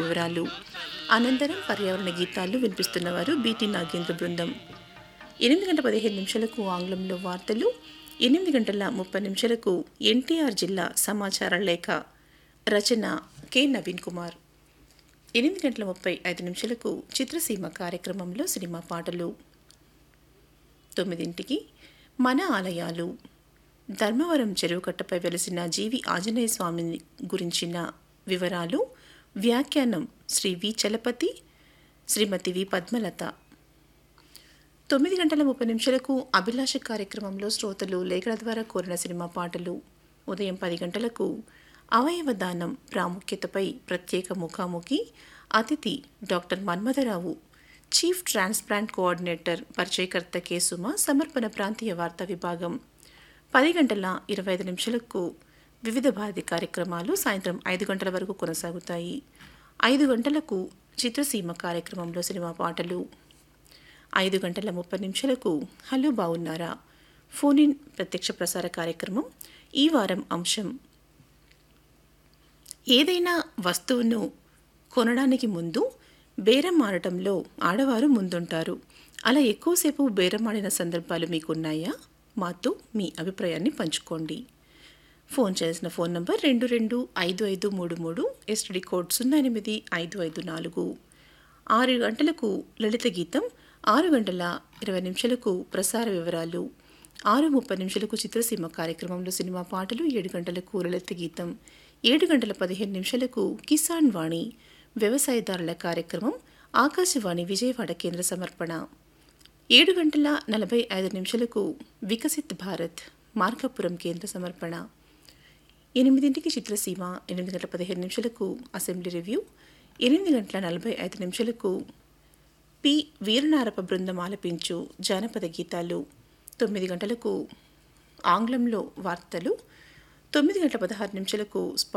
వివరాలు అనంతరం పర్యావరణ గీతాలు వినిపిస్తున్నవారు బీటీ నాగేంద్ర బృందం ఎనిమిది గంటల పదిహేను నిమిషాలకు ఆంగ్లంలో వార్తలు ఎనిమిది గంటల ముప్పై నిమిషాలకు ఎన్టీఆర్ జిల్లా సమాచార లేఖ రచన కె నవీన్ కుమార్ ఎనిమిది గంటల ముప్పై ఐదు నిమిషాలకు చిత్రసీమ కార్యక్రమంలో సినిమా పాటలు తొమ్మిదింటికి మన ఆలయాలు ధర్మవరం చెరువు కట్టపై వెలిసిన జీవి ఆంజనేయ స్వామిని గురించిన వివరాలు వ్యాఖ్యానం శ్రీ వి చలపతి శ్రీమతి వి పద్మలత తొమ్మిది గంటల ముప్పై నిమిషాలకు అభిలాష కార్యక్రమంలో శ్రోతలు లేఖల ద్వారా కోరిన సినిమా పాటలు ఉదయం పది గంటలకు అవయవ దానం ప్రాముఖ్యతపై ప్రత్యేక ముఖాముఖి అతిథి doctor Manmatha Rao chief transplant coordinator పరిచయకర్త కె సుమ సమర్పణ ప్రాంతీయ వార్తా విభాగం పది గంటల ఇరవై ఐదు నిమిషాలకు వివిధ భారతి కార్యక్రమాలు సాయంత్రం ఐదు గంటల వరకు కొనసాగుతాయి ఐదు గంటలకు చిత్రసీమ కార్యక్రమంలో సినిమా పాటలు ఐదు గంటల ముప్పై నిమిషాలకు హలో బాగున్నారా ఫోన్ ఇన్ ప్రత్యక్ష ప్రసార కార్యక్రమం ఈ వారం అంశం ఏదైనా వస్తువును కొనడానికి ముందు బేరం ఆడటంలో ఆడవారు ముందుంటారు అలా ఎక్కువసేపు బేరం ఆడిన సందర్భాలు మీకున్నాయా మాతో మీ అభిప్రాయాన్ని పంచుకోండి ఫోన్ చేసిన ఫోన్ నంబర్ రెండు రెండు ఐదు ఐదు మూడు మూడు ఎస్టీడీ కోడ్ సున్నా ఎనిమిది ఐదు ఐదు నాలుగు ఆరు గంటలకు లలిత గీతం ఆరు గంటల ఇరవై నిమిషాలకు ప్రసార వివరాలు ఆరు ముప్పై నిమిషాలకు చిత్రసీమ కార్యక్రమంలో సినిమా పాటలు ఏడు గంటలకు లలిత గీతం ఏడు గంటల పదిహేను నిమిషాలకు కిసాన్ వాణి వ్యవసాయదారుల కార్యక్రమం ఆకాశవాణి విజయవాడ కేంద్ర సమర్పణ ఏడు గంటల నలభై ఐదు నిమిషాలకు వికసిత్ భారత్ మార్కాపురం కేంద్ర సమర్పణ ఎనిమిదింటికి చిత్రసీమ ఎనిమిది గంటల పదిహేను నిమిషాలకు అసెంబ్లీ రివ్యూ ఎనిమిది గంటల నలభై ఐదు నిమిషాలకు పి వీరనారప బృందం ఆలపించు జానపద గీతాలు తొమ్మిది గంటలకు ఆంగ్లంలో వార్తలు తొమ్మిది గంటల పదహారు నిమిషాలకు